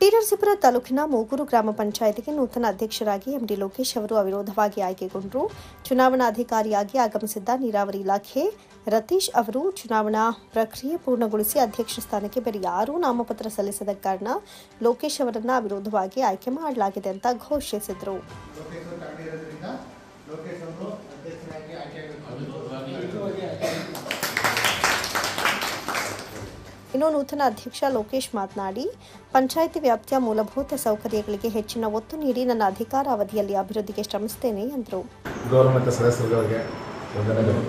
ಟಿನರಸೀಪುರ ತಾಲೂಕಿನ ಮೂಗೂರು ಗ್ರಾಮ ಪಂಚಾಯತಿಗೆ ನೂತನ ಅಧ್ಯಕ್ಷರಾಗಿ ಎಂಡಿ ಲೋಕೇಶ್ ಅವರು ಅವಿರೋಧವಾಗಿ ಆಯ್ಕೆಗೊಂಡರು ಚುನಾವಣಾಧಿಕಾರಿಯಾಗಿ ಆಗಮಿಸಿದ್ದ ನೀರಾವರಿ ಇಲಾಖೆ ರತೀಶ್ ಅವರು ಚುನಾವಣಾ ಪ್ರಕ್ರಿಯೆ ಪೂರ್ಣಗೊಳಿಸಿ ಅಧ್ಯಕ್ಷ ಸ್ಥಾನಕ್ಕೆ ಬೇರೆ ಯಾರೂ ನಾಮಪತ್ರ ಸಲ್ಲಿಸದ ಕಾರಣ ಲೋಕೇಶ್ ಅವರನ್ನ ಅವಿರೋಧವಾಗಿ ಆಯ್ಕೆ ಮಾಡಲಾಗಿದೆ ಅಂತ ಘೋಷಿಸಿದರು ಲೋಕೇಶ್ ಅವರು ತಗೊಂಡಿರೋದ್ರಿಂದ ಲೋಕೇಶ್ ಅವರು ಅಧ್ಯಕ್ಷರಾಗಿ ಆಯ್ಕೆಯಾಗಬೇಕು ಇನ್ನು ನೂತನ ಅಧ್ಯಕ್ಷ ಲೋಕೇಶ್ ಮಾತನಾಡಿ ಪಂಚಾಯಿತಿ ವ್ಯಾಪ್ತಿಯ ಮೂಲಭೂತ ಸೌಕರ್ಯಗಳಿಗೆ ಹೆಚ್ಚಿನ ಒತ್ತು ನೀಡಿ ನನ್ನ ಅಧಿಕಾರ ಅವಧಿಯಲ್ಲಿ ಅಭಿವೃದ್ಧಿಗೆ ಶ್ರಮಿಸುತ್ತೇನೆ ಎಂದರು ಗೌರವಾನ್ವಿತ ಸದಸ್ಯರುಗಳಿಗೆ ವಂದನೆಗಳು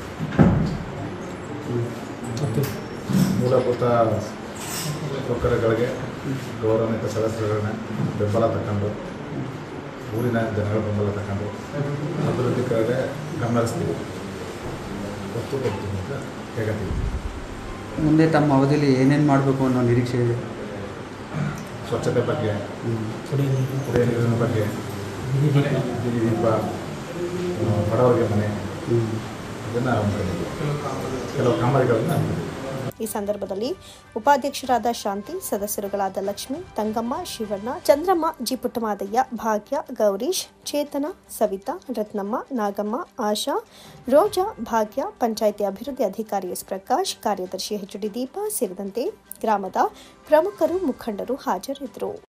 ಮೂಲಭೂತ ಸೌಕರ್ಯಗಳಿಗೆ ಗೌರವಾನ್ವಿತ ಸದಸ್ಯರುಗಳನ್ನ ಬೆಂಬಲ ತಗೊಂಡು ಊರಿನ ಜನಗಳ ಬೆಂಬಲ ತಗೊಂಡು ಅಭಿವೃದ್ಧಿ ಕಡೆಗೆ ಗಮನ ಹರಿಸ್ತೀವಿ ಒತ್ತು ಕೊಡ್ತೀವಿ ಅಂತ ಹೇಳ್ತೀವಿ ಮುಂದೆ ತಮ್ಮ ಅವಧಿಯಲ್ಲಿ ಏನೇನು ಮಾಡಬೇಕು ಅನ್ನೋ ನಿರೀಕ್ಷೆ ಇದೆ ಸ್ವಚ್ಛತೆ ಬಗ್ಗೆ ಕುಡಿಯ ನೀರಿನ ಬಗ್ಗೆ ಬೀದಿ ದೀಪ ಆ, ಬಡವರಿಗೆ ಮನೆ ಇದನ್ನು ಕೆಲವು ಕಾಮಗಾರಿಗಳನ್ನು ಈ ಸಂದರ್ಭದಲ್ಲಿ ಉಪಾಧ್ಯಕ್ಷರಾದ ಶಾಂತಿ ಸದಸ್ಯರುಗಳಾದ ಲಕ್ಷ್ಮಿ ತಂಗಮ್ಮ ಶಿವಣ್ಣ ಚಂದ್ರಮ್ಮ ಜಿ ಪುಟ್ಟಮಾದಯ್ಯ ಭಾಗ್ಯ ಗೌರೀಶ್ ಚೇತನ ಸವಿತಾ ರತ್ನಮ್ಮ ನಾಗಮ್ಮ ಆಶಾ ರೋಜಾ ಭಾಗ್ಯ ಪಂಚಾಯಿತಿ ಅಭಿವೃದ್ಧಿ ಅಧಿಕಾರಿ ಎಸ್ ಪ್ರಕಾಶ್ ಕಾರ್ಯದರ್ಶಿ ಎಚ್ ಡಿ ದೀಪಾ ಸೇರಿದಂತೆ ಗ್ರಾಮದ ಪ್ರಮುಖರು ಮುಖಂಡರು ಹಾಜರಿದ್ದರು